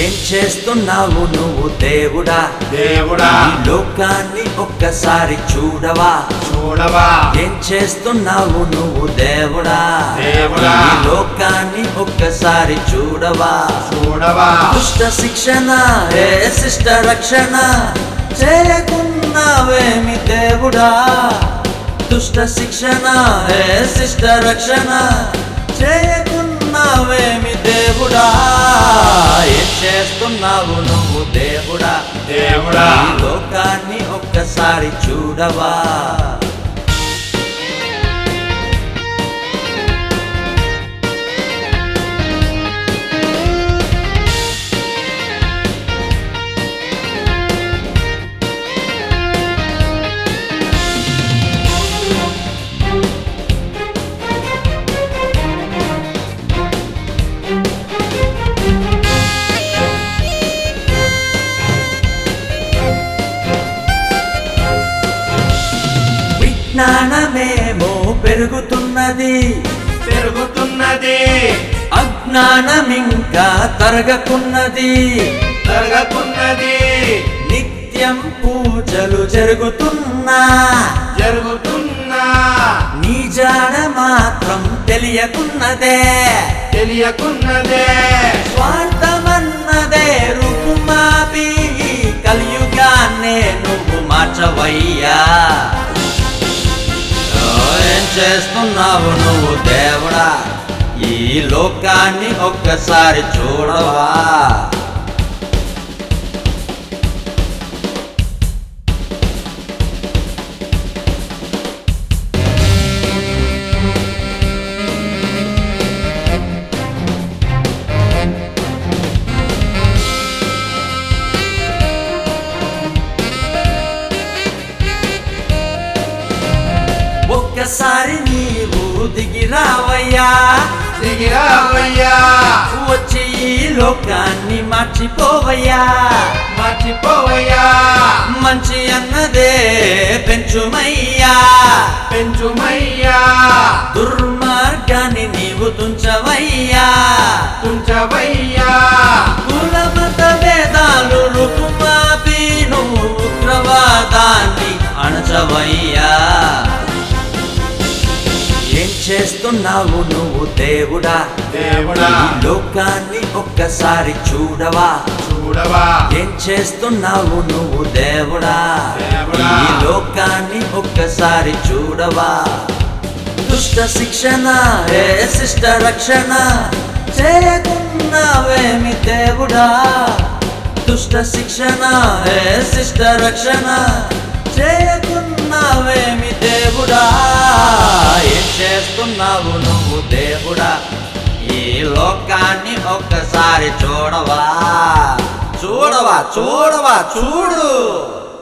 ఏం చేస్తున్నావు నువ్వు దేవుడా దేవుడా ఈ లోకాన్ని ఒక్కసారి చూడవా చూడవా ఏం చేస్తున్నావు నువ్వు దేవుడా దేవుడా. ఈ లోకాన్ని ఒక్కసారి చూడవా చూడవా దుష్ట శిక్షణ ఏ శిష్ట రక్షణ చేయకున్నావేమి దేవుడా దుష్ట శిక్షణ ఏ శిష్ట రక్షణ చేయకున్నావేమి దేవుడా ఏం చేస్తున్నావు నువ్వు దేవుడా దేవుడా ఈ లోకాన్ని ఒక్కసారి చూడవా విజ్ఞానమేమో పెరుగుతున్నది పెరుగుతున్నది అజ్ఞానమింకా తరగకున్నది జరగకున్నది నిత్యం పూజలు జరుగుతున్నా జరుగుతున్నా నీ జాడ మాత్రం తెలియకున్నదే తెలియకున్నదే స్వార్థమన్నదే రూపుమాపి ఈ కలియుగాన్నే నువ్వు మార్చవయ్యా ఓ, ఏం చేస్తున్నావు నువ్వు దేవుడా ఈ లోకాన్ని ఒక్కసారి చూడవా ఒక్కసారి నీవు దిగిరావయ్యా దిగిరావయ్యా వచ్చి ఈ లోకాన్ని మార్చిపోవయ్యా మర్చిపోవయ్యా మంచి అన్నదే పెంచుమయ్యా పెంచుమయ్యా దుర్మార్గాన్ని నీవు తుంచవయ్యా తుంచవయ్యా కులమత భేదాలు రుకుమాపి నువ్వు ఉగ్రవాదాన్ని అణచవయ్యా ఏం చేస్తున్నావు నువ్వు దేవుడా దేవుడా ఈ లోకాన్ని ఒక్కసారి చూడవా చూడవా ఏం చేస్తున్నావు నువ్వు దేవుడా దేవుడా. ఈ లోకాన్ని ఒక్కసారి చూడవా దుష్ట శిక్షణ ఏ శిష్ట రక్షణ చేయకున్నావేమి దేవుడా దుష్ట శిక్షణ ఏ శిష్ట రక్షణ చేయకున్నావేమి దేవుడా ఏం చేస్తున్నావు నువ్వు దేవుడా ఈ లోకాన్ని ఒక్కసారి చూడవా చూడవా చూడవా చూడు